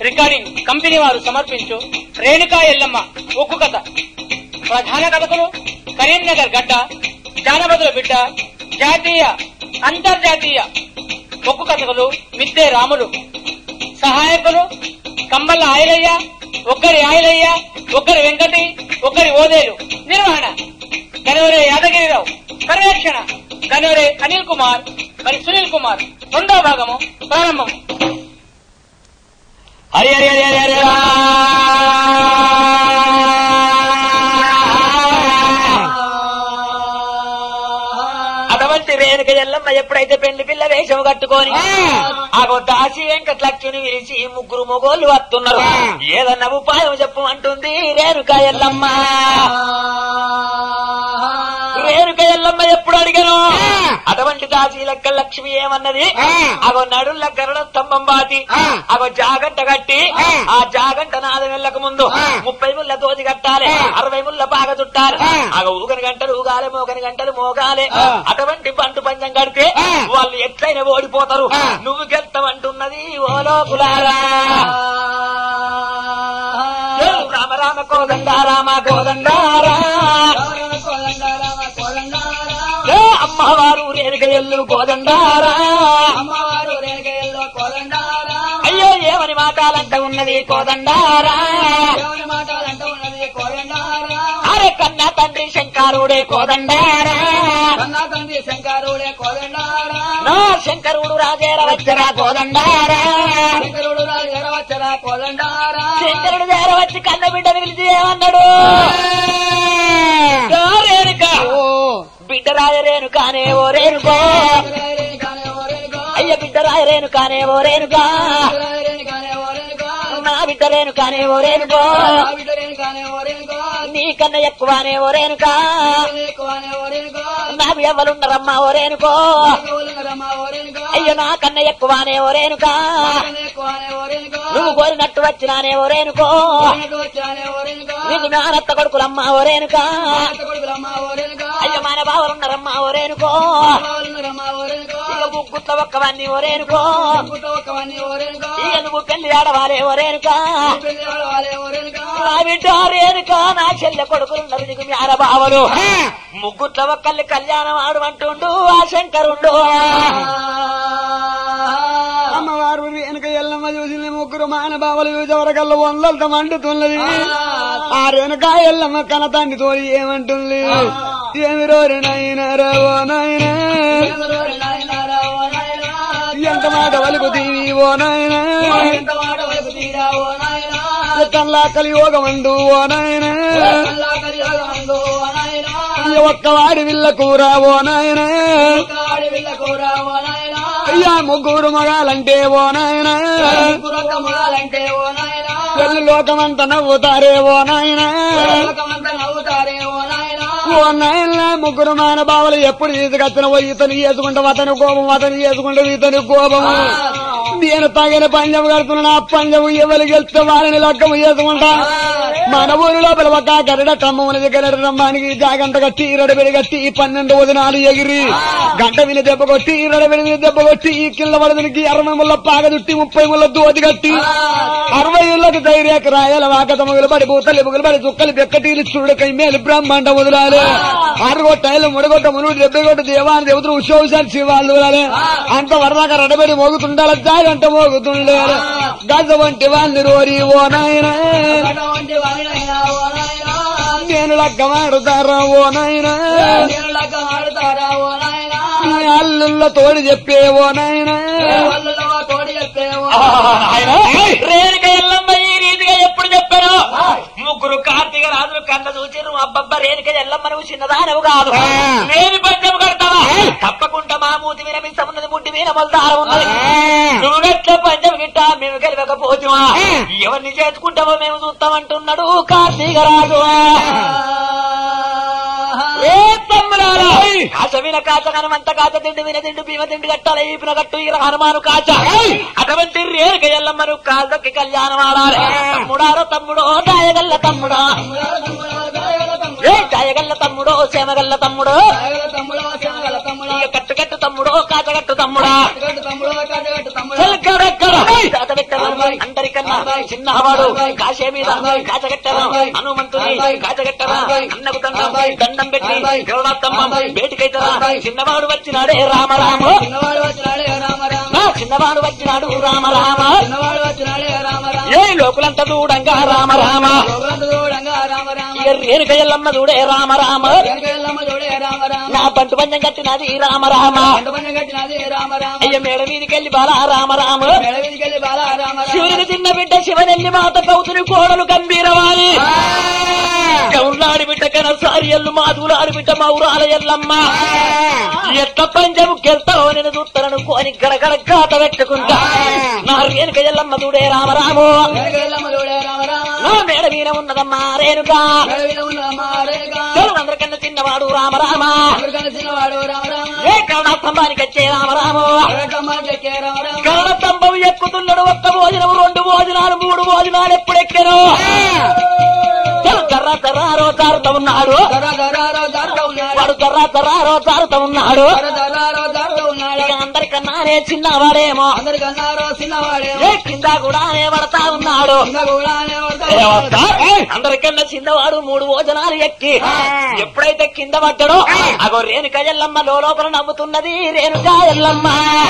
Recording company వారు సమర్పించు రేణుకా ఎల్లమ్మ ఒక్కు కథ ప్రధాన కథకులు కరీంనగర్ గడ్డ జానపదుల బిడ్డ జాతీయ అంతర్జాతీయ ఒక్కు కథకులు మిద్దె రాములు సహాయకులు కంబల్ల ఆయలయ్య ఒక్కరి ఆయలయ్య ఒక్కరి వెంకటి ఒక్కరి ఓదేలు నిర్వహణ గనవరే యాదగిరిరావు పర్యవేక్షణ గనవరే అనిల్ కుమార్ మరి సునీల్ కుమార్ రెండో భాగము ప్రారంభం హరి హరి హరి హరి హరి అటువంటి రేణుక ఎల్లమ్మ ఎప్పుడైతే పెళ్లి పిల్ల వేషం కట్టుకొని ఆగో దాసి వెంకటలక్ష్మిని విరిచి ముగ్గురు మొగోళ్ళు వస్తున్నారు ఏదన్నా ఉపాయం చెప్పు అంటుంది రేణుక ఎల్లమ్మ రేణుక ఎల్లమ్మ ఎప్పుడు అడిగాను అటువంటి దాసి లెక్క లక్ష్మి ఏమన్నది అగో నడుల్ల గరుడ స్తంభం బాతి అగో జాగంట కట్టి ఆ జాగంట నాద వెళ్ళక ముందు ముప్పై ముళ్ళ దోతి కట్టాలి అరవై ముళ్ళ బాగా చుట్టాలి అగో ఊగని గంటలు ఊగాలి మోగని గంటలు మోగాలి అటువంటి బంటు పంచం కడితే వాళ్ళు ఎట్లయినా ఓడిపోతారు నువ్వు గెలుతావంటున్నది ఓ లోకులారా రామ రామ కోదండా రామ కోదండారా ఏ అమ్మవారు రేణుక ఎల్లు కోదండారా అయ్యో ఏమని మాటాలంట ఉన్నది కోదండారా అరే కన్నా తండ్రి శంకరుడే కోదండారా శంకరుడే కోదండారా నా శంకరుడు రాజేర వచ్చరా కోదండారా శంకరుడు ఎరవచ్చరా కోదండారా శంకరుడు చేర వచ్చి కన్న బిడ్డను పిలిచి ఏమన్నాడు ఓ రేణుక బిడ్డ రాయ రేణుకానే ఓ రేణుకో అయ్య బిడ్డ రాయ రేణుకానే ఓ రేణుకా నా బిడ్డ రేణుకానే ఓ రేణుకో నీ కన్న ఎక్కువనే ఓ రేణుకా నా ఎవరున్నారమ్మా ఓ రేణుకో అయ్యో నా కన్న ఎక్కువనే ఓ రేణుకా నువ్వు కోరినట్టు వచ్చినానే ఓ రేణుకో నీకు నానత్త కొడుకులమ్మా ఓ రేణుకా అయ్యో మన బావలున్నారమ్మా ఓ రేణుకో ఇక ముగ్గుట్ల ఒక్కవన్నీ ఓ రేణుకో ఇక నువ్వు పెళ్లి ఆడవాలే ఓ రేణుకా నా బిడ్డ రేణుకా నా చెల్లె కొడుకులున్నారు నీకు మీ ఆడబావలు ముగ్గుట్ల ఒక్కల్ని కళ్యాణం ఆడమంటుండు ఆ శంకరుండు అమ్మవారు వెనుక ఎల్లమ్మ చూసింది ముగ్గురు మానబావలు చూసి వరకల్లా వందలతో మండుతున్నది ఆ వెనుక ఎల్లమ్మ కన తండ్రి తోడి ఏమంటుంది ఏమి రోరి నాయన రావో నాయన ఎంత మాట వలుకు తీవి ఓ నాయన కల్లా కలియోగమందు ఓ నాయన ఒక్కవాడి విల్ల కూర ఓ నాయన అయ్యా ముగ్గురు మగాలంటే ఓ నాయన మొదలంటే ఓ నాయనా పెళ్లి లోకమంతా నవ్వుతారే ఓ నాయన లోకమంతా నవ్వుతారే ఓ నాయనా ఓ నాయన ముగ్గురు మాన బావలు ఎప్పుడు తీసుకొచ్చిన ఇతను చేసుకుంటాం అతని కోపం అతను చేసుకుంటాం ఇతని కోపం నేను తగిన పంజం కడుతున్నాను ఆ పంజం ఎవరికి వెళ్తే వారిని లక్కము చేసుకుంటా మన ఊరి లోపల ఒక గరడ కమ్మని దగ్గర రమ్మానికి జాగంట కట్టి రడబెడి కట్టి పన్నెండు వదినాలు ఎగిరి గంట విని దెబ్బ కొట్టి రడబెడి విని దెబ్బ కొట్టి ఈ కింద పడదనికి అరవై ముళ్ళ పాగ చుట్టి ముప్పై ముళ్ళ దోతి కట్టి అరవై ఏళ్ళకి ధైర్యక రాయాల వాకత మొగలు పడి బూతలు బుగలు పడి చుక్కలు బెక్కటీలు చూడకై మేలు బ్రహ్మాండ వదిలాలి ఆరుగొట్టాయిలు ముడగొట్ట మునుడు దెబ్బగొట్ట దేవాన్ని దేవతలు ఉత్సవించాలి శివాళ్ళు వదిలాలి అంత వరదాకా రడబడి మోగుతుండాలి జాయి అంటే మోగుతుండాలి గజ వంటి వాళ్ళని రోరి ఓ నాయన అటువంటి వాడినైనా ఓ నాయనా నేను లగ్గమాడుతారా ఓ నాయన నేను లెక్క ఆడుతారా ఓ నాయనా నీ అల్లుళ్ళ తోడి చెప్పే ఓ నాయన వాళ్ళలో తోడి చెప్పే ఓ రేణుక ఎల్లమ్మ ఈ రీతిగా ఎప్పుడు చెప్పాను ముగ్గురు కార్తీక రాజులు కన్న చూచిరు అబ్బబ్బ రేణుక ఎల్లమ్మ నువ్వు చిన్నదానవు కాదు నేను పంచం కడతావా తప్పకుండా మా మూతి మీద మీ సమున్నది ముట్టి మీద మొలదారం ఉన్నది నువ్వు ఎట్లా పంచం గిట్టా మేము గెలవకపోతుమా ఎవరిని చేసుకుంటావో మేము చూస్తామంటున్నాడు కార్తీక రాజు ఏ తమ్ముడారా కాచ విన కాచ హనుమంత కాచ తిండి విన తిండి భీమ తిండి కట్టాల ఈపిన కట్టు ఈల హనుమాను కాచ అటువంటి రేరుక ఎల్లమ్మను కాళ్ళకి కళ్యాణం ఆడాలి తమ్ముడారో తమ్ముడో దాయగల్ల తమ్ముడా ఏ దాయగల్ల తమ్ముడో సేమగల్ల తమ్ముడో తమ్ముడు తమ్ముడు ఇక కట్టు కట్టు తమ్ముడో కాచ కట్టు తమ్ముడా తమ్ముడు తమ్ముడు చెలకడెక్కడ కాచగట్టను అందరికన్నా చిన్నవాడు కాశే మీద కాచగట్టను హనుమంతుని కాచగట్టను అన్నకు దండం దండం పెట్టి గరుడత్తమ్మ బేటికైతరా చిన్నవాడు వచ్చినాడే రామ రామ చిన్నవాడు వచ్చినాడే రామ రామ నా చిన్నవాడు వచ్చినాడు రామ రామ చిన్నవాడు వచ్చినాడే రామ రామ ఏ లోకులంతా దూడంగా రామ రామ లోకంత దూడంగా రామ రామ ఇక రేణుక ఎల్లమ్మ దూడే రామ రామ వెనకెళ్ళమ్మ చూడే రామ రామ నా బంటు పంచం కట్టినది రామ రామ పంటపంచం కట్టినది రామ రామ అయ్య మేడ మీదకెళ్ళి బాల రామ రామ మెడవిదికెళ్ళి బాల రామ రామ శివునికి చిన్న బిడ్డ శివనెల్లి మాత కౌతుని కోడలు గంభీరవాలి గౌర్లాడి బిడ్డ కనసారి ఎల్లు మాధులాడి బిడ్డ మౌరాల ఎల్లమ్మ ఎట్ల పంచము కెళ్తావో నేను చూస్తాను కోని గడగడ గాత పెట్టుకుంటా నా రేణుక ఎల్లమ్మ దూడే రామరాము వెనకెళ్ళమ్మ చూడే రామ రామ నా మేడ మీద ఉన్నదమ్మా రేణుక మెడవిద ఉన్నమ్మ రేగా చెడు అందరికన్నా చిన్నవాడు రామరామ అందరికన్నా చిన్నవాడు రామ రామ ఏ కరుణ స్తంభానికి వచ్చే రామరాము అరకమ్మ చెక్కే రామ రామ కరుణ స్తంభం ఎక్కుతున్నాడు ఒక్క భోజనం రెండు భోజనాలు మూడు భోజనాలు ఎప్పుడెక్కాను చెడు కర్ర కర్రారో జారుతా ఉన్నాడు దర దరారో దారుతా ఉన్నాడు వాడు కర్ర కర్రారో జారుతా ఉన్నాడు దర దరారో దారుతా ఉన్నాడు ఇక అందరికన్నానే చిన్నవాడేమో అందరికన్నారో చిన్నవాడే ఏ కింద కూడా పడతా ఉన్నాడు కింద కూడానే ఏ వస్తా? అందరికన్నా చిన్నవాడు మూడు భోజనాలు ఎక్కి ఎప్పుడైతే కింద పడ్డాడో అగో రేణుక ఎల్లమ్మ లోపల నవ్వుతున్నది రేణుక ఎల్లమ్మ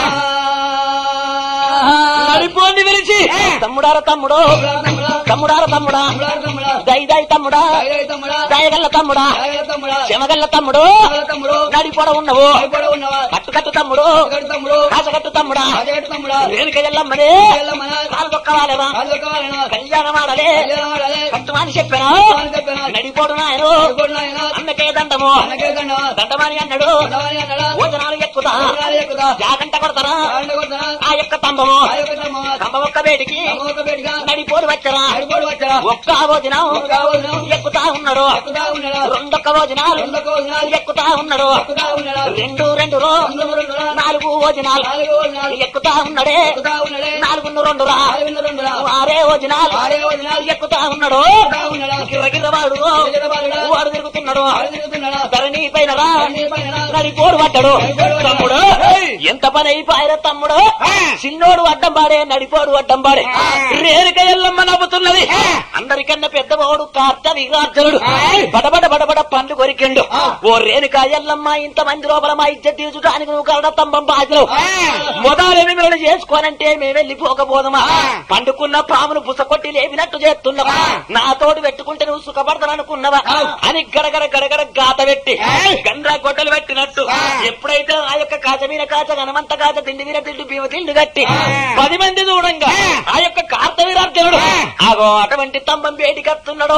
నడిపోండి పిలిచి తమ్ముడార తమ్ముడు తమ్ముడార తమ్ముడా దై దై తమ్ముడా దయగల్ల తమ్ముడా చెమగల్ల తమ్ముడు నడిపోడ ఉన్నవు కట్టు కట్టు తమ్ముడు కాసగట్టు తమ్ముడా రేణుక ఎల్లమ్మనే కాలు దొక్కవాలేవా కళ్యాణం ఆడలే కట్టుమని చెప్పాను నడిపోడు నాయను అన్నకే దండము దండమని అన్నాడు భోజనాలు ఎక్కుతా జాగంట కొడతారా ఆ యొక్క స్తంభము స్తంభం ఒక్క వేడికి నడిపోడు వచ్చరా ఒక్క భోజనం ఎక్కుతా ఉన్నాడు రెండొక్క భోజనాలు ఎక్కుతా ఉన్నాడు రెండు రెండు రో నాలుగు భోజనాలు ఎక్కుతా ఉన్నాడే నాలుగు రెండు రా ఆరే భోజనాలు ఎక్కుతా ఉన్నాడు గిర్రగిర్ర వాడు వాడు తిరుగుతున్నాడు ధరణి పైన రా నడిపోడు పడ్డాడు తమ్ముడు ఎంత పని అయిపోయారు తమ్ముడు చిన్నోడు అడ్డం పాడే నడిపోడు అడ్డం పాడే రేణుక ఎల్లమ్మ నవ్వుతున్నది అందరికన్నా పెద్దవాడు కార్త విగార్జనుడు బడబడ బడబడ పండ్లు కొరికిండు ఓ రేణుక ఎల్లమ్మ ఇంత మంది లోపల మా ఇజ్జత్ తీర్చడానికి నువ్వు కరడ స్తంభం బాధ్యులు మొదలేమి మిమ్మల్ని చేసుకోనంటే మేము వెళ్ళిపోకపోదమా పండుకున్న పామును బుసకొట్టి లేపినట్టు చేస్తున్నావా నాతోడు పెట్టుకుంటే నువ్వు సుఖపడతాననుకున్నావా అని గడగడ గడగడ గాత పెట్టి గండ్రా గొడ్డలు పెట్టినట్టు ఎప్పుడైతే ఆ యొక్క కాచ మీద కాచ గనమంత కాచ తిండి మీద తిండి భీమ తిండి కట్టి పది మంది చూడంగా ఆ యొక్క కార్త వీరార్జునుడు ఆగో అటువంటి స్తంభం బేటి కత్తున్నాడో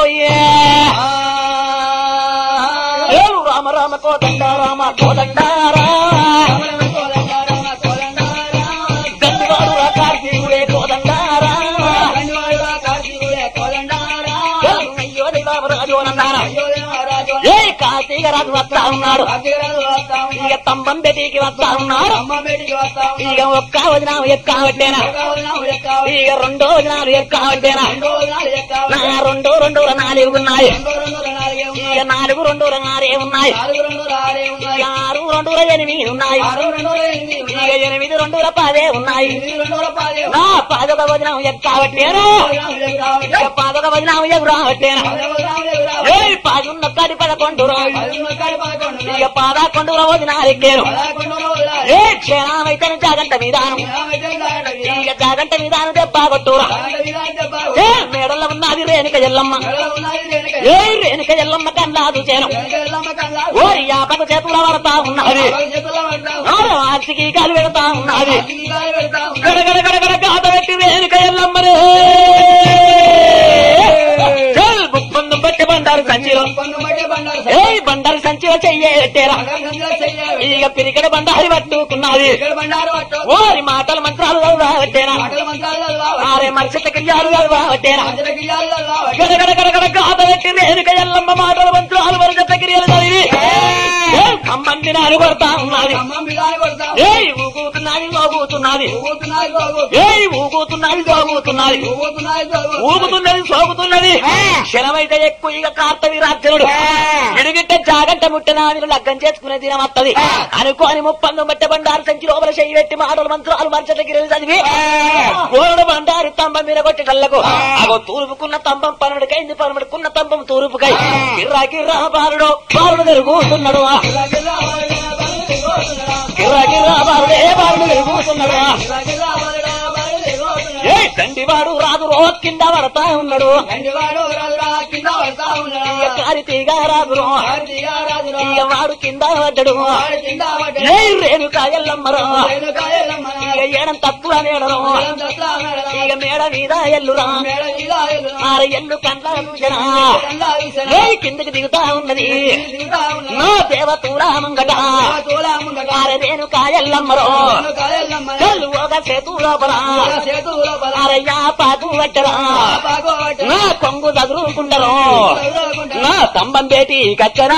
ఏలు రామ రామ కోదండ రామ కోదండారా దండువాడు రా కార్తీకుడే కోదండారా ఏలు అయ్యో దైవామరాజు అనందారా ఏ కార్తీక రాజు వస్తా ఉన్నాడు ఇక స్తంభం బెటికి వస్తా ఉన్నాడు ఇక ఒక్క వదినాము ఎక్కావట్టేనా ఇక రెండో వదినాలు ఎక్కావట్టేనా నా రెండు రెండు నాలుగు ఉన్నాయి ఇక నాలుగు రెండు నాలుగే ఉన్నాయి ఇక ఆరు రెండు ఎనిమిది ఉన్నాయి ఇక ఎనిమిది రెండు పదే ఉన్నాయి నా పాదొక వదినం ఎక్కావట్టేనా ఇక పాదొక వదినం ఎగురావట్టేనా ఏ పాదున్న కడి పదకొండు రోజు ఇక పాదకొండు రోజు నాలుగేను ఏ క్షణమైతే జాగంట విధానం ఇక జాగంట విధానం దెబ్బ కొట్టురా ఏ మేడల్లో ఉన్నది రేణుక ఎల్లమ్మ ఏ రేణుక ఎల్లమ్మ కన్నాదు చేను ఓరి యాపకు చేతుల పడతా ఉన్నది ఆరో ఆర్తికి కాలు పెడతా ఉన్నది గడగడ గడగడ గాత పెట్టి రేణుక ఎల్లమ్మరే చల్ బుక్కుందు బట్టి బండారు సంచిలో ఏ బండారు సంచిలో చెయ్యేటేరా ఇక పిరికడ బండారి పట్టుకున్నది ఓరి మాటల మంత్రాలు చదవబట్టేనా ఆరే మనిషి క్రియాలు చదవబట్టేనా గడగడ గడగడ గాత పెట్టి రేణుక ఎల్లమ్మ మాటల మంత్రాలు వరగత క్రియలు చదివి ఏ సంబంధి నాలు కొడతా ఉన్నది అమ్మం బిగాని కొడతా ఏయ్ ఊగుతున్నది సోగుతున్నది ఊగుతున్నాయి గోగు ఏయ్ ఊగుతున్నది సోగుతున్నది ఊగుతున్నాయి గోగు ఊగుతున్నది సోగుతున్నది క్షణమైతే ఎక్కువ ఇక కార్తవి రాక్షనుడు ఎడుగిట్ట జాగంట ముట్టిన మీరు లగ్గం చేసుకునే దినం వత్తది అనుకోని ముప్పందం బట్ట బండారు సంచి లోపల చెయ్యి పెట్టి మాటలు మంత్రాలు మంచట్ల గిరి చదివి కోరడు బండారు స్తంభం మీద కొట్టి కళ్ళకు అగో తూర్పుకున్న స్తంభం పన్నెండుకైంది పన్నెండుకున్న స్తంభం తూర్పుకై గిర్రా గిర్రా బాలుడు బాలుడు తిరుగుతున్నాడు గిర్రా గిర్రా బాలుడే బాలుడు తిరుగుతున్నాడు ఏ తండ్రివాడు రాదు రో కింద పడతా ఉన్నాడు ఇక కారితీగా రాదు రో ఇక వాడు కింద పడ్డడు ఏ రేణుక ఎల్లమ్మరో ఇక ఏడం తక్కువ నేడరు ఇక మేడ మీద ఎల్లురా ఆర ఎల్లు కండ్ల చూసరా ఏ కిందకి దిగుతా ఉన్నది నా దేవతూరా మంగట ఆర రేణుక ఎల్లమ్మరో కళ్ళు ఒక సేతు లోపల అరయ్యా పాకు పట్టరా నా కొంగు చదురుకుండరు నా స్తంభం బేటి కచ్చరా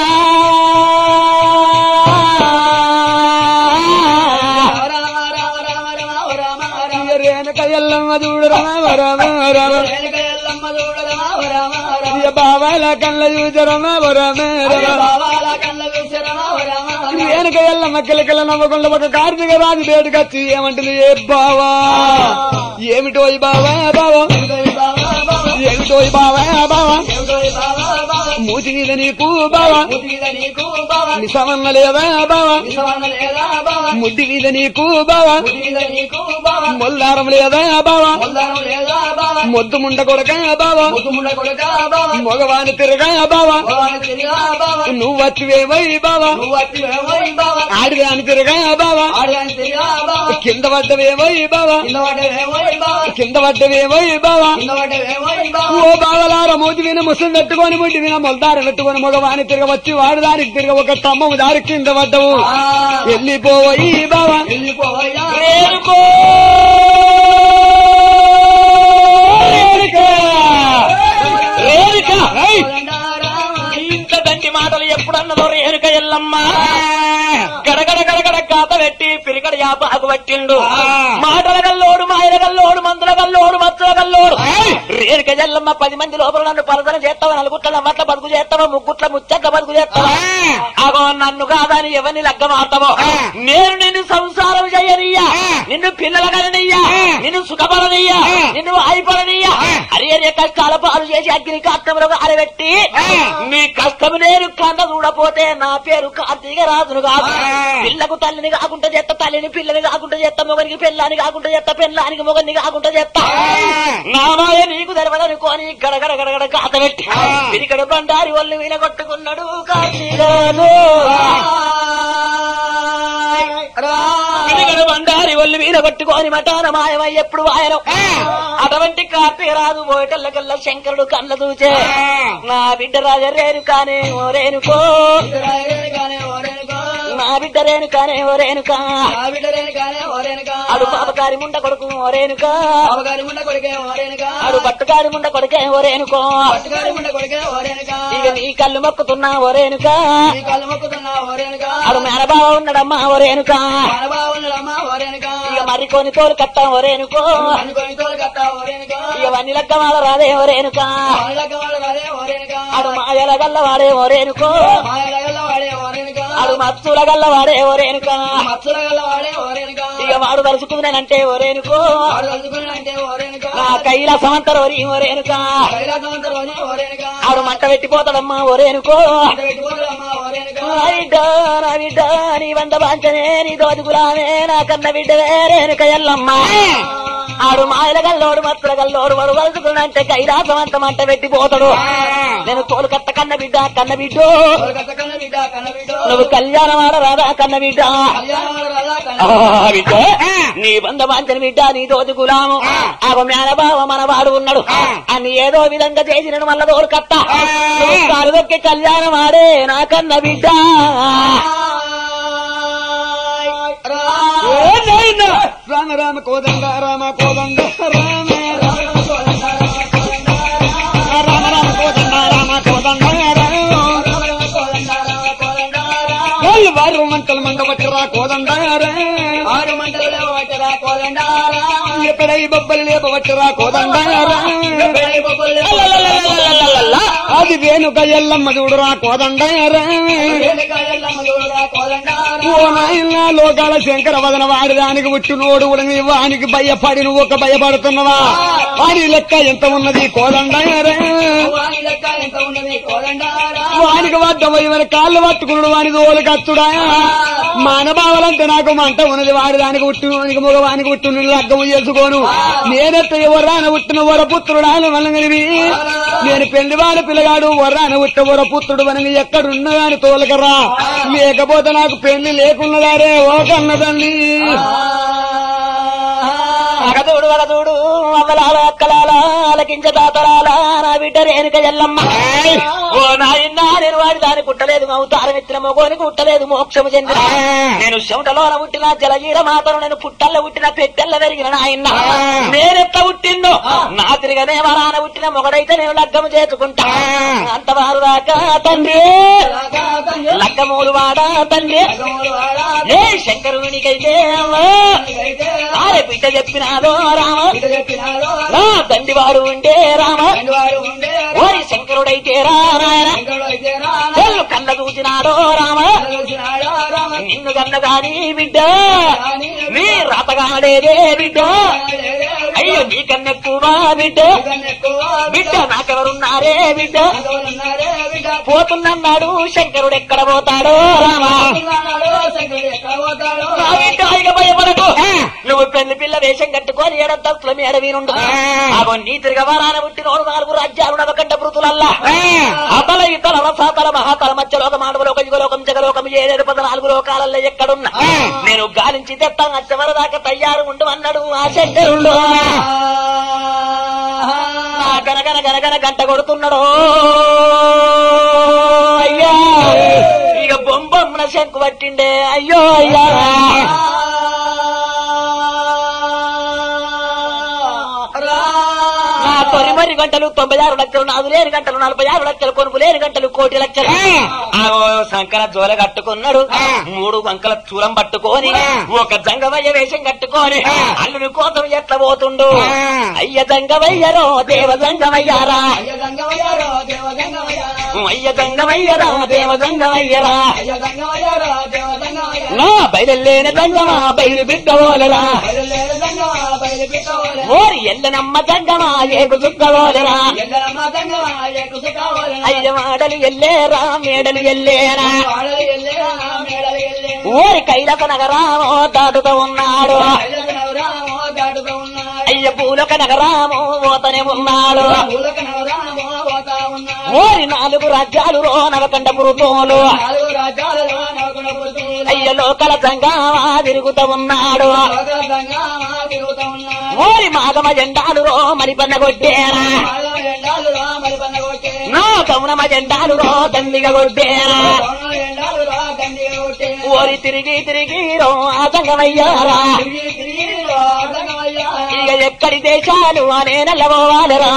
రేణుక ఎల్లమ్మ చూడు రామ రామ రామ ఇక బాబాల కళ్ళ చూసి రమ రామ రామ రేణుక ఎల్లమ్మ కిలకిల నవ్వకుండా ఒక కార్తీక రాజు బయటకు వచ్చి ఏమంటుంది ఏ బావా ఏమిటో ఈ బావా బావా ఏమిటో ఈ బావా బావా మూతి మీద నీకు బావా నిసమన్న లేదా బావా ముడ్డి మీద నీకు బావా మొల్లారం లేదా బావా మొద్దు ముండ కొడక బావా మగవాని తిరగా బావా నువ్వు వచ్చివేవై బావా ఆడిదాని తిరగా బావా కింద పడ్డవేవై బావా కింద పడ్డవేవై బావా ఓ బావలార మూతి విన ముసలి పెట్టుకొని ముడ్డి విన మొలదారి పెట్టుకొని మగవాని తిరగ వచ్చి వాడి దానికి తిరగ ఒక స్తంభం దారి కింద పడ్డవు వెళ్ళిపోయి బావా రేణుకో రేణుక! రేణుక ఏయ్! ఇంత దంటి మాటలు ఎప్పుడన్నదో రేణుక ఎల్లమ్మ గడగడ గడగడ గాత పెట్టి పిరికడ యాపాకు పట్టిండు మాటల గల్లోడు మాయల గల్లోడు మందుల గల్లోడు మత్తుల గల్లోడు రేణుక ఎల్లమ్మ పది మంది లోపల నన్ను పరదన చేస్తావా నలుగుట్ల మట్ల బతుకు చేస్తావా ముగ్గుట్ల ముచ్చట్ల బతుకు చేస్తావా అగో నన్ను కాదని ఎవరిని లగ్గమాడతావో నేను నిన్ను సంసారం చేయనియ్యా నిన్ను పిల్లల కలనియ్యా నిన్ను సుఖపడనియ్యా నిన్ను ఆయిపడనియ్యా అరే అరే కష్టాల పాలు చేసి అగ్ని కాష్టములకు అరబెట్టి నీ కష్టము నేను కన్న చూడపోతే నా పేరు కార్తీక రాజును కాదు పిల్లకు తల్లిని కాకుండా చేస్తా తల్లిని పిల్లని కాకుండా చేస్తా మొగనికి పెళ్ళాని కాకుండా చేస్తా పెళ్ళానికి మొగని కాకుండా చేస్తా నామాయ నీకు తెరవదనుకోని గడగడ గడగడ కాత పెట్టి పిరికడ బండారి ఒళ్ళు వీల కొట్టుకున్నాడు కార్తీక రాజు పిరికడ బండారి ఒళ్ళు వీల కొట్టుకొని మటాన మాయమై ఎప్పుడు వాయనం అటువంటి కార్తీక రాజు పోయేటల్లకల్లా శంకరుడు కళ్ళ చూచే నా బిడ్డ రాజ రేణు కానే ఓ రేణుకో నా బిడ్డ రేణు కానే ఓ రేణుకా అడు పాపకారి ముండ కొడుకు ఓ రేణుకా అడు పట్టుకారి ముండ కొడుకే ఓ రేణుకో ఇక నీ కళ్ళు మొక్కుతున్నా ఓ రేణుకా అడు మేనబావ ఉన్నాడమ్మా ఓ రేణుకా ఇక మరికొని తోలు కట్టా ఓ రేణుకో ఇక వన్ని లెక్క వాళ్ళ రాదే ఓ రేణుకా అడు మాయల గల్ల వాడే ఓ రేణుకో అడు మత్తుల గల్ల వాడే ఓ రేణుకా ఇక వాడు తలుచుకున్నానంటే ఓ రేణుకో నా కైల సమంతర ఓరి ఓ రేణుకా ఆడు మంట పెట్టిపోతాడమ్మా ఓ రేణుకో నా బిడ్డ నా బిడ్డ నీ వంద బాంచనే నీ దోదుగులానే నా కన్న బిడ్డ రేణుక ఎల్లమ్మ ఆడు మాయల గల్లోడు మత్తుల గల్లోడు వాడు వలుచుకున్నంటే కైలాసం అంత మంట పెట్టిపోతాడు నేను తోలు కట్ట కన్న బిడ్డ కన్న బిడ్డ నువ్వు కళ్యాణం ఆడరాదా కన్న బిడ్డ ఆ, బిడ్డ నీ బంధ బాంచని బిడ్డ నీ తోటి గులాము ఆ మేనబావ మనవాడు ఉన్నాడు అని ఏదో విధంగా చేసిన మళ్ళా తోడు కట్ట నువ్వు కాలు దొక్కి కళ్యాణం ఆడే నా కన్న బిడ్డ ఏ నాయనా? రామ రామ కోదండ రామ కోదండ రామ రామ రామ కోదండ రామ కోదండ రామ ఏ వాళ్ళు వారు మంటలు మండబట్టరా కోదండారా ఆరు మంటలు లేవటరా కోదండారా ఎక్కడై బొబ్బలు లేపబట్టరా కోదండారా పెళ్ళి బొబ్బలు అల్లల్లల్లల్లల్లల్ల. అది వేణుక ఎల్లమ్మ చూడురా కోదండారా వేలికాయలమ్మ చూడరా కోదండారా ఓ నాయన లోకాల శంకర వదన వాడి దానికి పుట్టినోడు ఉడని వానికి భయపడి నువ్వు ఒక భయపడుతున్నవా వాడి లెక్క ఎంత ఉన్నది కోదండారా వాని లెక్క ఎంత ఉన్నది కోదండారా వానికి వద్ద పోయి మరి కాళ్ళు పట్టుకున్నాడు వాని దోలు కత్తుడా మానభావాలంటే నాకు మంట ఉన్నది వాడి దానికి పుట్టిన వానికి మగ వానికి పుట్టిన లగ్గం చేసుకోను నేనెత్త ఎవరాన పుట్టిన వర పుత్రుడా వనగలివి నేను పెళ్లి వాడి పిల్లగాడు వరాన పుట్ట వర పుత్రుడు వనగ ఎక్కడున్నా అని తోలకరా లేకపోతే నాకు పెళ్లి లేకున్నదారే ఓ కన్నదండి అగదూడు అగదూడు అవ్వలాల అక్కలాల అలకించ తాతరాల నా బిడ్డ రేణుక ఎల్లమ్మ ఓ నాయన నేను వాడి దాని పుట్టలేదు అవతారం ఎత్తిన మొగోని పుట్టలేదు మోక్షము చెందిన నేను చెమటలోన పుట్టిన జలజీర మాతను నేను పుట్టల్ల పుట్టిన పెట్టెల్ల పెరిగిన నాయన నేనెట్ల పుట్టిందో నా తిరిగనే వరాన పుట్టిన మొగడైతే నేను లగ్గము చేసుకుంటా అంతవారు దాకా తండ్రి లగ్గమూలు వాడా తండ్రి ఏ శంకరునికైతే అమ్మా ఆరే బిడ్డ చెప్పినాదో రామ నా దండివాడు ఉండే రామ ఓరి శంకరుడైతే రా నాయన చెల్లు కళ్ళ చూసినాడో రామ నిన్ను కన్న గాని బిడ్డ నీ రాతగాడేదే బిడ్డ అయ్యో నీకన్నెక్కువా బిడ్డ బిడ్డ నాకెవరున్నారే బిడ్డ పోతున్నన్నాడు శంకరుడు ఎక్కడ పోతాడో రామ నా బిడ్డ ఇక భయపడకు నువ్వు పెళ్లి పిల్ల వేషం కట్టుకొని ఏడంతస్తుల మీ అడవి నుండు అగో నీ తిరగవారాన పుట్టినోడు నాలుగు రాజ్యాలు నవకంట పృతులల్లా అతల ఇతల రసాతల మహాతల మధ్యలోక మానవలోక యుగలోకం జగలోకం ఏడేడు పద నాలుగు లోకాలలో ఎక్కడున్నా నేను గాలించి తెత్తా అచ్చవరదాకా తయారు ఉండు అన్నాడు ఆ శంకరుడు ఆ గనగన గనగన గంట కొడుతున్నాడు అయ్యా ఇక బొంబమ్మ శంకు పట్టిండే అయ్యో అయ్యా నా తొలిమరి గంటలు తొంభై ఆరు లక్షలు నాలుగు లేని గంటలు నలభై ఆరు లక్షలు కొనుపు లేని గంటలు కోటి లక్షలు ఆ ఓ శంకర జోల కట్టుకున్నాడు మూడు వంకల చూరం పట్టుకొని ఒక జంగవయ్య వేషం కట్టుకొని అల్లుని కోసం ఎట్లా పోతుండు అయ్య జంగవయ్యరో దేవ జంగమయ్యారా అయ్య జంగమయ్యరా దేవ జంగమయ్యరా నా బయలులేని జంగమా బయలు బిడ్డవోలరా ఓరి ఎల్లనమ్మ జంగమా ఏగు చుక్కవోలరా అయ్య మాడలు ఎల్లేరా మేడలు ఎల్లేరా ఓరి కైలక నగరామో దాటుతూ ఉన్నాడు అయ్య పూలక నగరామో ఓతనే ఉన్నాడు ఓరి నాలుగు రాజ్యాలు రో నవకండ పురుతోలు అయ్య లోకల జంగామా తిరుగుతూ ఉన్నాడు ఓరి మాగమ జెండాలు రో మరి పన్నగొట్టేరా నా కౌనమ జెండాలు రో దండిగా కొట్టేరా ఓరి తిరిగి తిరిగి రో ఆతంగమయ్యారా ఇక ఎక్కడి దేశాలు అనే నల్లబోవాలరా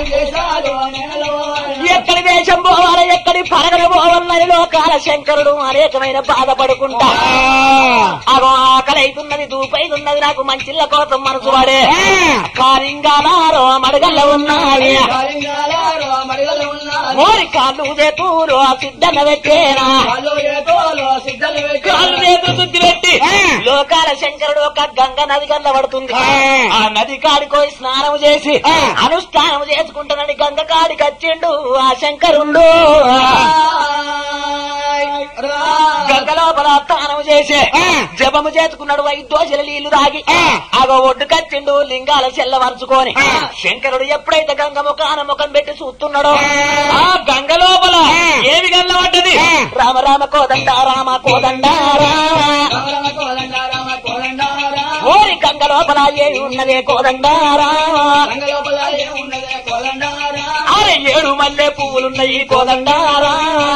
ఎక్కడి దేశం పోవాలి ఎక్కడి పరగలు పోవాలని లోకాల శంకరుడు అనేకమైన బాధపడుకుంటా అగో ఆకలి అవుతున్నది దూపైతున్నది నాకు మంచిళ్ళ కోసం మనసు పడే కారింగాలారో మడగల్ల ఉన్నాయి ఓరి కాళ్ళు చేతులు ఆ సిద్ధంగా పెట్టేనా కాళ్ళు చేతులు శుద్ధి పెట్టి లోకాల శంకరుడు ఒక గంగ నది గంగ పడుతుంది ఆ నది కాడికోయి స్నానం చేసి అనుష్ఠానం చేసుకుంటానని గంగ కాడికి వచ్చిండు ఆ శంకరుండు గంగ లోపల స్నానం చేసి జపము చేసుకున్నాడు ఐదు దోశల నీళ్లు తాగి అగో ఒడ్డు కచ్చిండు లింగాల చెల్ల వరుచుకొని శంకరుడు ఎప్పుడైతే గంగ ముఖాన ముఖం పెట్టి చూస్తున్నాడో ఆ గంగ లోపల ఏమి గల్ల పడ్డది రామ రామ కోదండ రామ కోదండ ఓరి గంగ లోపల ఏమి ఉన్నదే కోదండ అరే ఏడు మల్లె పువ్వులున్నాయి కోదండారా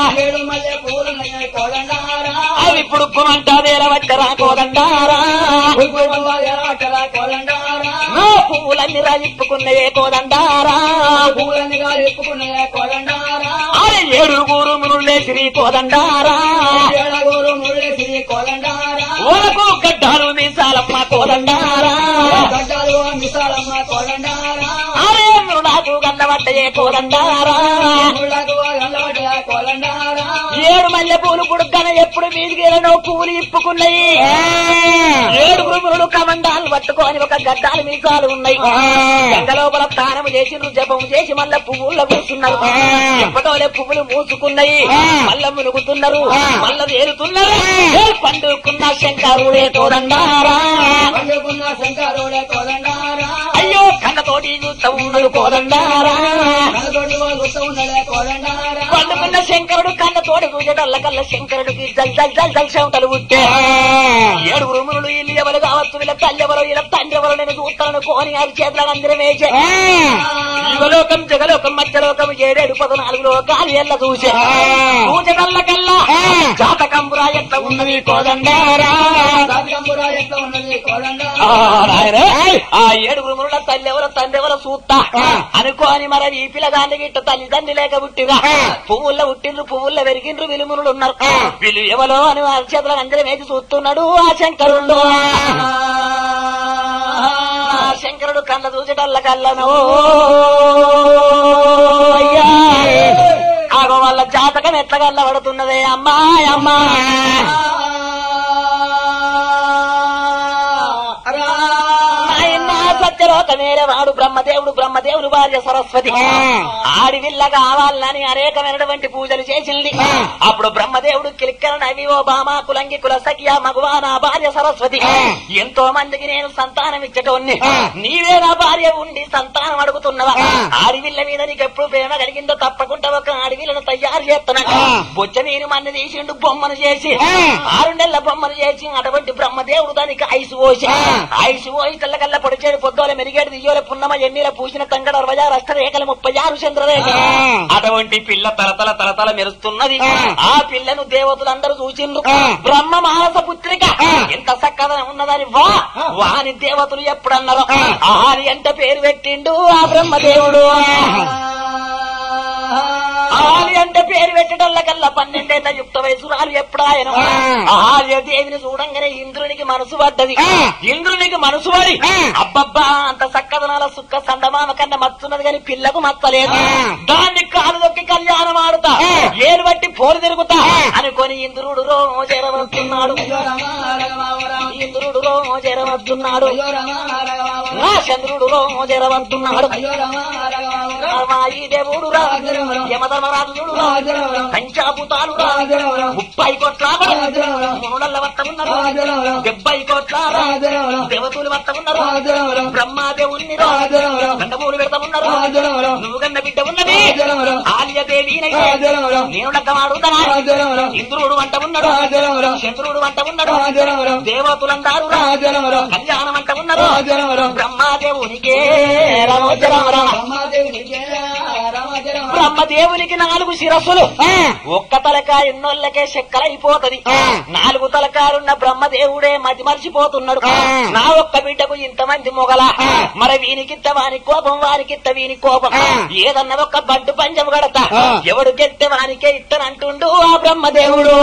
అవి ఇప్పుడు కుమంటాదేల వచ్చరా కోదండారా నా పువ్వులన్నీ రాజిప్పుకున్నవే కోదండారా అరే ఏడుగురు మునులే శ్రీ కోదండారా కోదండారా ముళ్ళకు గల్లబడ్డా కోదండారా ఏడు మల్లె పూలు పుడుక్కన ఎప్పుడు మీదిగేలనో పువ్వులు ఇప్పుకున్నాయి ఏడు గురుములు కమండాలు పట్టుకొని ఒక గడ్డాలు మీసాలు ఉన్నాయి గంగ లోపల స్నానం చేసి జపం చేసి మళ్ళా పువ్వుల్లో కూర్చున్నారు ఎప్పటోలే పువ్వులు మూసుకున్నాయి మళ్ళా మునుగుతున్నారు మళ్ళా వేరుతున్నారు ఏ పండుకున్న శంకరుడే కోదండారా పండుకున్న శంకరుడే కోదండారా అయ్యో కన్నతోటి చూస్తా ఉన్నాడు కోదండారా కనతోటి గుర్తు ఉన్నడే కోదండారా పండుకున్న శంకరుడు కన్నతోటి చూసేటల్ల కల్ల శంకరుడికి జల్ జల్ జల్ జల్ చెమటలు పుట్టే ఏడుగురు మునులు ఇల్లు ఎవరు కావచ్చు వీళ్ళ తల్లి ఎవరు వీళ్ళ తండ్రి ఎవరు నేను చూస్తాను కోని గారి చేతులకు అందరం వేసే యుగలోకం జగలోకం మధ్యలోకం ఏడేడు పద్నాలుగు లోకాలు ఎల్ల చూసే చూచగల్ల కల్లా జాతకంబురా ఎట్లా ఉన్నది కోదండారా రాజకంబురా ఎట్లా ఉన్నది కోదండారా ఆ, నాయనా, ఆ ఏడుగురు మునుల తల్లి ఎవరో తండ్రి ఎవరో చూస్తా అనుకోని మరి ఈ పిల్లగాన్ని గిట్ట తల్లి తండ్రి లేక పుట్టిరా పువ్వుల్లో పుట్టిండ్రు పువ్వుల్లో పెరిగిండ్రు విలుమునులు ఉన్నారు వీళ్ళు ఎవరో అని వారి చేతులకు అందరం వేసి చూస్తున్నాడు ఆ శంకరుడు ఆ శంకరుడు కళ్ళ చూసేటల్ల కళ్ళను అయ్యా ఆగో వాళ్ళ జాతకం ఎట్లా కళ్ళ పడుతున్నదే అమ్మా అమ్మా ఆయన సత్యలోకమేరే వాడు బ్రహ్మదేవుడు బ్రహ్మదేవుడు భార్య సరస్వతి ఆడివిల్ల కావాలని అనేకమైనటువంటి పూజలు చేసింది అప్పుడు బ్రహ్మదేవుడు కిలిక్కర నవి ఓ బామా కులంగి కుల సఖియా మగువా నా భార్య సరస్వతి ఎంతో మందికి నేను సంతానం ఇచ్చటోన్ని నీవే నా భార్య ఉండి సంతానం అడుగుతున్నవా ఆడివిల్ల మీద నీకు ఎప్పుడు ప్రేమ కలిగిందో తప్పకుండా ఒక ఆడివిల్లను తయారు చేస్తున్నా బొచ్చ మీరు మన్ను తీసిండు బొమ్మను చేసి ఆరు నెలల బొమ్మను చేసి అటువంటి బ్రహ్మదేవుడు దానికి ఐసు పోసి ఐసు పోయి తెల్లకల్ల పొడిచేడు పొద్దుల మెరిగేడు దియ్యోల పున్నమ ఎన్నిల పూసిన తంగడ అరవై ఆరు అష్టరేఖలు ముప్పై ఆరు చంద్రరేఖ అటువంటి పిల్ల తలతల తలతల మెరుస్తున్నది ఆ పిల్లను దేవతలందరూ చూసిండ్రు బ్రహ్మ మానస పుత్రిక ఎంత చక్కదనం ఉన్నదని వా వాని దేవతలు ఎప్పుడన్నారు ఆని ఎంత పేరు పెట్టిండు ఆ బ్రహ్మదేవుడు ఆలి అంటే పేరు పెట్టడం కల్లా పన్నెండేళ్ల యుక్త వయసురాలు ఎప్పుడు ఆయన ఆర్య దేవిని చూడంగానే ఇంద్రునికి మనసు పడ్డది ఇంద్రునికి మనసు పడి అబ్బబ్బా అంత చక్కదనాల సుక్క సందమామ కన్నా మత్తున్నది కానీ పిల్లకు మత్తలేదు దాన్ని కాలు దొక్కి కళ్యాణం ఆడుతా ఏలు బట్టి పోరు తిరుగుతా అనుకొని ఇంద్రుడు రోజెరవస్తున్నాడు అయ్యో రమ రఘవావ రామ ఇంద్రుడు రోజెరవస్తున్నాడు అయ్యో రమ రఘవావ నా చంద్రుడు రోజెరవస్తున్నాడు అయ్యో రమ రఘవావ రామ ఈ దేవుడు రా యమధర్మరాజుడు రా రాజరామ పంచాభూతాలు రా రాజరామ ముప్పై కోట్ల రాజరామ మునుల వత్త ఉన్నారు రాజరామ డెబ్బై కోట్ల రాజరామ దేవతలు వత్త ఉన్నారు రాజరామ బ్రహ్మాదేవుని రాజరామ గండమూలు పెడతా ఉన్నారు రాజరామ నువ్వు కన్న బిడ్డ ఉన్నది రాజరామ ఆల్యదేవి రాజరామ నేను లగ్గమాడుతానా రాజరామ ఇంద్రుడు వంట ఉన్నాడు రాజరామ చంద్రుడు వంట ఉన్నాడు రాజరామ దేవతలంటారు రా. రాజరామ కళ్యాణం అంట ఉన్నారు రాజరామ బ్రహ్మాదేవునికే రామోజరామ రామ బ్రహ్మదేవునికి రామచరమ బ్రహ్మదేవునికి నాలుగు శిరస్సులు ఒక్క తలకాయ ఎన్నోళ్ళకే చెక్కలైపోతది నాలుగు తలకాయలున్న బ్రహ్మదేవుడే మతి మర్చిపోతున్నాడు నా ఒక్క బిడ్డకు ఇంతమంది మొగల మరి వీనికిత్త వాని కోపం వానికిత్త వీని కోపం ఏదన్నా ఒక్క బంటు పంచం గడతా ఎవడు గెలితే వానికే ఇత్తనంటుండు ఆ బ్రహ్మదేవుడు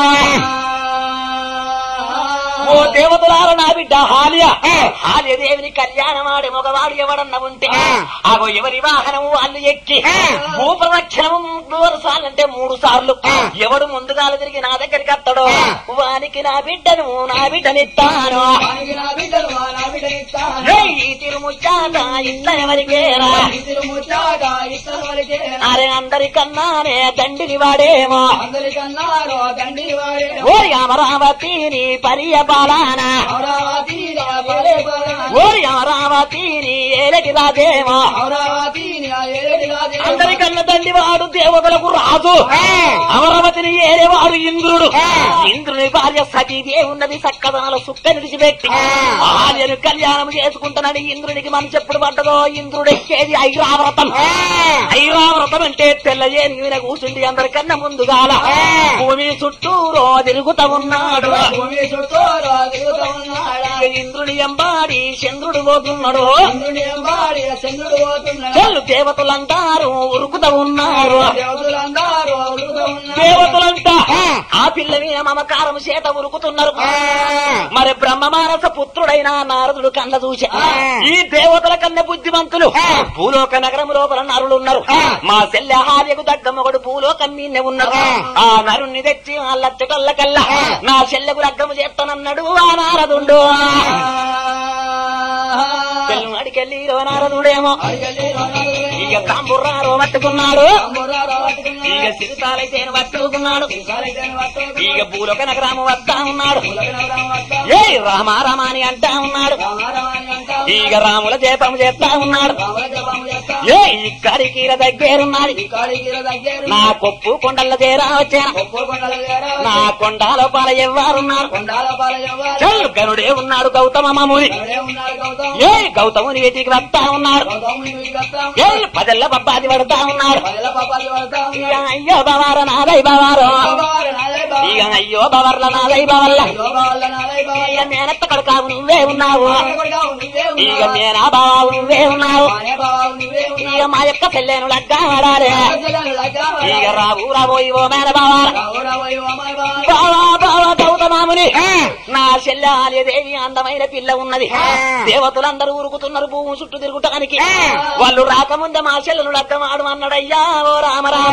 ఓ దేవతలార నా బిడ్డ హాలియ హాలియ దేవిని కళ్యాణం ఆడే మగవాడు ఎవడన్నా ఉంటే అగో ఎవరి వాహనం వాళ్ళు ఎక్కి భూప్రదక్షిణము మూడు సార్లు అంటే మూడు సార్లు ఎవడు ముందుగాలు తిరిగి నా దగ్గరికి వస్తాడో వానికి నా బిడ్డను నా బిడ్డనిస్తాను వానికి నా బిడ్డలు నా బిడ్డనిస్తాను ఏయ్, ఈ తిరుముచ్చాట ఇట్ల ఎవరికేరా ఇద్దరు ముచ్చాట ఇద్దరు వరకే అరే అందరికన్నానే దండిని వాడేమో అందరికన్నారు తండ్రి వాడే ఓరి అమరావతి నీ పరియ బాలానా అమరావతి వేరే ఓరి అమరావతి నీ ఏలటి రాజేమో అమరావతి ఏడు రాజే అందరికన్నా తండ్రి వాడు దేవతలకు రాజు అమరావతిని ఏరేవాడు ఇంద్రుడు ఇంద్రుని భార్య సతీదే ఉన్నది సక్కదనాల సుక్క నిలిచిపెట్టి ఆర్యను కళ్యాణం చేసుకుంటానని ఇంద్రునికి మనసు ఎప్పుడు పడ్డదో ఇంద్రుడు ఎక్కేది ఐరావ్రతం ఐరావ్రతం అంటే తెల్ల ఏనుగు మీద కూర్చుండి అందరికన్నా ముందుగాల భూమి చుట్టూ రోజు తిరుగుతా ఉన్నాడు భూమి చుట్టూ తిరుగుతూ ఉన్నాడా ఇంద్రుని ఎంబాడి చంద్రుడు పోతున్నాడు చంద్రుని ఎంబాడి చంద్రుడు పోతున్నాడు చెల్లు దేవతలంటారు ఉరుకుతా ఉన్నారు దేవతలందరూ ఉరుకుతూ ఉన్నారు. దేవతలంతా ఆ పిల్ల మీద మమకారం చేత ఉరుకుతున్నారు మరి బ్రహ్మ మానస పుత్రుడైన నారదుడు కళ్ళ చూసి ఈ దేవతల కన్న బుద్ధిమంతులు భూలోక నగరం లోపల నరులు ఉన్నారు మా చెల్లె హార్యకు దగ్గ మొగడు భూలోకం మీనే ఉన్నారు ఆ నరుణ్ణి తెచ్చి ఆ లచ్చటల్ల కల్లా నా చెల్లెకు లగ్గము చేస్తానన్నాడు ఆ నారదుండు చెల్లు అడికెళ్ళి ఇరవ నారదుడేమో అడిగలి రణాలు ఇక తాంబుర్రారో పట్టుకున్నాడు అంబురాలు పట్టుకున్నాడు. ఇక సిరితాలైతే పట్టుకున్నాడు కాలికను పట్టుకున్నాడు. ఇక భూలోక నగరాము వస్తా ఉన్నాడు ఉలకనవరం వద్ద ఏ రామ రామ అని అంటా ఉన్నాడు రామారామాని అంటావు. ఇక రాముల జపం చేస్తా ఉన్నాడు రాముల జపం చేస్తావు. ఏ ఇక్కడికి ఈడ దగ్గరున్నది ఈ కాళీగిర దగ్గర నా కొప్పు కొండల చేరా వచ్చాను ఒక్కో కొండల దగ్గర నా కొండాల పాల ఎవ్వారున్నారు కొండాల పాల ఎవ్వరు? చల్ గనుడే ఉన్నాడు గౌతమ మాముని ఎవరే ఉన్నారు గౌతమ్? ఏ గౌతముని వీటికి వస్తా ఉన్నాడు గౌతముని మీకు వస్తాం. ఏ పదెల్ల బబ్బాది పడతా ఉన్నాడు పదల పాపాలు పడతాం. ఇక అయ్యో బవార నాదై బవారో బాబాలు నాలే బాబా. ఇక అయ్యో బవర్ల నాదై బవల్ల యోగా వల్ల నాలే బాబా. ఇక మేనత్త కొడుకావు నువ్వే ఉన్నావు ఆడపడిగా నువ్వే ఇక ఉన్నావా? నేనా బావు నువ్వే ఉన్నావు మానే బాబావు నువ్వే ఉన్నావా? ఇక మా యొక్క పెళ్ళేను లగ్గా ఆడాలి రాజులను లగ్గా వాడా. ఇక రావు రాబోయి ఓ మేన బావార రావురావోయ్ అమ్మాయి బాబా. బావా బావా గౌతమాముని నా చెల్లెదేవి అందమైన పిల్ల ఉన్నది దేవతలందరూ ఉరుకుతున్నారు భూమి చుట్టూ తిరుగుటానికి వాళ్ళు రాకముందే మా చెల్లెను లగ్గమాడు అన్నాడయ్యా ఓ రామ రామ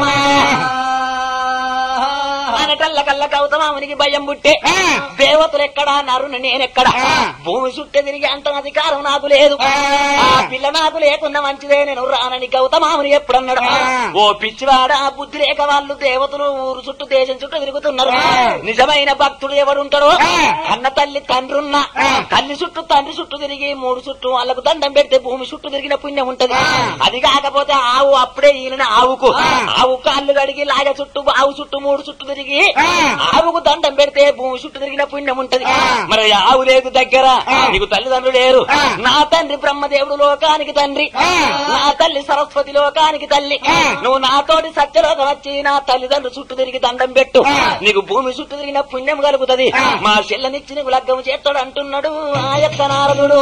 అనటల్ల కల్ల గౌతమామునికి భయం పుట్టే దేవతలు ఎక్కడా నరుని నేనెక్కడా భూమి చుట్టూ తిరిగి అంత అధికారం నాకు లేదు ఆ పిల్ల నాకు లేకున్నా మంచిదే నేను రానని గౌతమాముని ఎప్పుడన్నాడు ఓ పిచ్చివాడా బుద్ధి లేక వాళ్ళు దేవతలు ఊరు చుట్టూ దేశం చుట్టూ తిరుగుతున్నారు నిజమైన భక్తుడు ఎవడుంటాడో అన్న తల్లి తండ్రున్న తల్లి చుట్టూ తండ్రి చుట్టూ తిరిగి మూడు చుట్టూ వాళ్ళకు దండం పెడితే భూమి చుట్టూ తిరిగిన పుణ్యం ఉంటది అది కాకపోతే ఆవు అప్పుడే ఈయన ఆవుకు ఆవు కాళ్ళు కడిగి లాగ చుట్టూ ఆవు చుట్టూ మూడు చుట్టూ తిరిగి ఆవుకు దండం పెడితే భూమి చుట్టూ తిరిగిన పుణ్యం ఉంటది మరి ఆవు లేదు దగ్గర నీకు తల్లిదండ్రులు లేరు నా తండ్రి బ్రహ్మదేవుడు లోకానికి తండ్రి నా తల్లి సరస్వతి లోకానికి తల్లి నువ్వు నాతోటి సత్యలోకం వచ్చి నా తల్లిదండ్రులు చుట్టూ తిరిగి దండం పెట్టు నీకు భూమి చుట్టూ తిరిగిన పుణ్యం కలుగుతది మా చెల్లనిచ్చి నీకు లగ్గం చేస్తాడు అంటున్నాడు ఆ యొక్క నారదుడు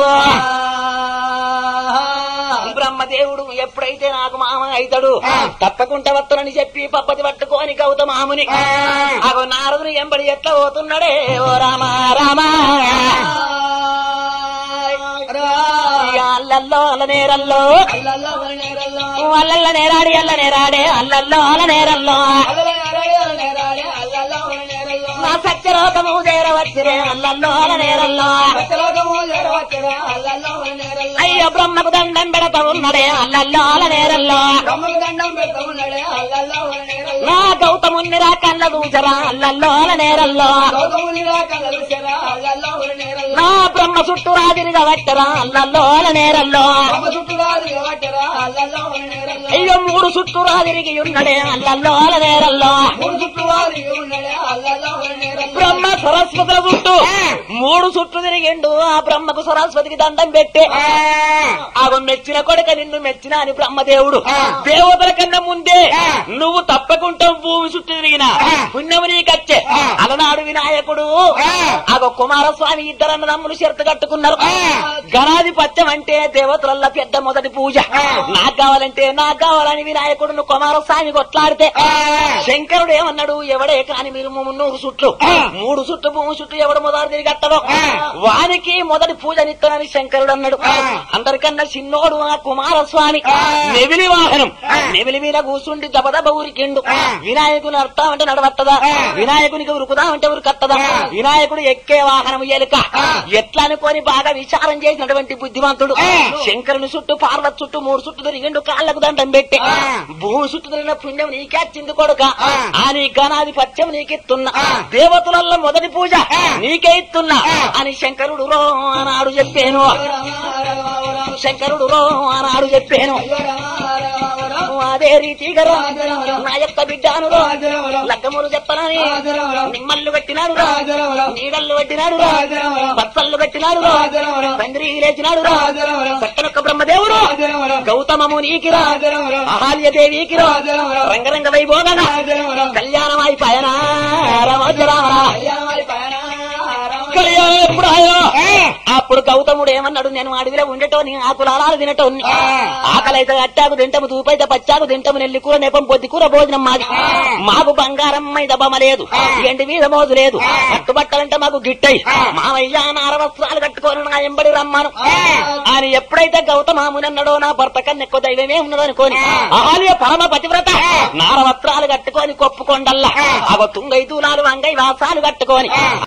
బ్రహ్మదేవుడు ఎప్పుడైతే నాకు మామ అవుతాడు తప్పకుండా వస్తానని చెప్పి పప్పతి పట్టుకొని గౌతమాముని అగో నారదుని ఎంబడి ఎట్లా పోతున్నాడే ఓ రామ రామ ఇక అల్లల్లో అల్ల నేరల్లో అల్లల్లో వలనేరల్లో. అల్లల్ల నేరాడి అల్ల నేరాడే అల్లల్లో అల్ల నేరల్లో అల్లల నేరాడే, అల్ల నేరాడే, అల్లల్లో వలనేరల్లో. నా సత్యలోకము చేరవచ్చిరే అల్లల్లో అల్ల నేరల్లో సత్యలోకము చేరవచ్చురా, అల్లల్లో వలనేరల్లో. అయ్యో బ్రహ్మకు దండం పెడతా ఉన్నడే అల్లల్లో అల్ల నేరల్లో బ్రహ్మకు దండం పెడతా ఉన్నాడే, అల్లల్లో వలనేరల్లో. నా గౌతముని రా కళ్ళ దూచరా అల్లల్లో అల్ల నేరల్లో గౌతమునిరా కళ్ళలు చెరా, అల్లల్లో వలనేరల్లో. నా బ్రహ్మ చుట్టూ రాజునిగా వచ్చరా అల్లల్లో అల్ల నేరల్లో బ్రహ్మ చుట్టూరాదు ఎవట్టరా, అల్లల్లో వలనేరల్లో. అయ్యో మూడు చుట్టూ రాజునికి ఉన్నడే అల్లల్లో అల్ల నేరల్లో మూడు చుట్టూరాదు ఉన్నాడే, అల్లల్లో వలనేరల్లో. బ్రహ్మ సరస్వతుల చుట్టూ మూడు చుట్టూ తిరిగిండు ఆ బ్రహ్మకు సరస్వతికి దండం పెట్టే ఆగో మెచ్చిన కొడుక నిన్ను మెచ్చిన అని బ్రహ్మదేవుడు దేవతల కన్నా ముందే నువ్వు తప్పకుండా భూమి చుట్టూ తిరిగిన పుణ్యము నీకచ్చే అలనాడు వినాయకుడు ఆగో కుమారస్వామి ఇద్దరు అన్నదమ్ములు షరతు కట్టుకున్నారు గణాధిపత్యం అంటే దేవతలల్ల పెద్ద మొదటి పూజ నాకు కావాలంటే నాకు కావాలని వినాయకుడు కుమారస్వామి కొట్లాడితే శంకరుడు ఏమన్నాడు ఎవడే కాని మీరు మున్నూరు చుట్లు మూడు చుట్టు భూమి చుట్టూ ఎవడు మొదటి తిరిగి కట్టడో వానికి మొదటి పూజనిస్తానని శంకరుడు అన్నాడు అందరికన్నా చిన్నోడు ఆ కుమారస్వామి నెవిలి వాహనం నెవిలి మీద కూర్చుండి దబదబ ఊరికిండు వినాయకుని అర్థమంటే నడవత్తదా వినాయకునికి ఉరుకుదామంటే ఉరుకత్తదా వినాయకుడు ఎక్కే వాహనం ఎలుక ఎట్లా అనుకొని బాగా విచారం చేసినటువంటి బుద్ధిమంతుడు శంకరుని చుట్టూ పార్వతి చుట్టూ మూడు చుట్టూ తిరిగిండు కాళ్ళకు దండం పెట్టి భూమి చుట్టూ తిరిగిన పుణ్యం నీకే వచ్చింది కొడుక ఆ నీ గణాధిపత్యం నీకిస్తున్నా దేవతలలో మొదటి పూజ నీకే ఇస్తున్నా అని శంకరుడు రో అన్నాడు చెప్పాను శంకరుడు రో అన్నాడు చెప్పాను అదే రీతిగా రో, నా యొక్క బిడ్డాను రో లగ్గములు చెప్పనని నిమ్మల్లు పెట్టినాడు రా నీడల్లు పెట్టినాడు రా పచ్చళ్ళు పెట్టినాడు రా తండ్రి లేచినాడు రా సక్కనొక్క బ్రహ్మదేవుడు గౌతమము నీకి రా అహాల్యదేవికి రా రంగరంగ వైభోగన కళ్యాణం అయిపోయనా రమోజరామరా కళ్యాణం ఎప్పుడు ఆయో అప్పుడు గౌతముడు ఏమన్నాడు నేను అడవిలో ఉండేటోని ఆకులాలు తినటోని ఆకలైతే అట్టాకు తింటము తూపైతే పచ్చాకు తింటము నెల్లి కూర నెపం పొద్దు కూర భోజనం మాది మాకు బంగారం మీద బొమ్మ లేదు ఎండి మీద మోజు లేదు కట్టుబట్టాలంటే మాకు గిట్టయి మావయ్య నార వస్త్రాలు కట్టుకొని నా ఎంబడి రమ్మను అని ఎప్పుడైతే గౌతమాముని అన్నాడో నా భర్త కన్నా ఎక్కువ దైవమే ఉన్నదో అనుకోని ఆలయ పరమ పతివ్రత నార వస్త్రాలు కట్టుకొని కొప్పుకొండల్లా అవ తుంగై తూలాలు వంగై వాసాలు కట్టుకొని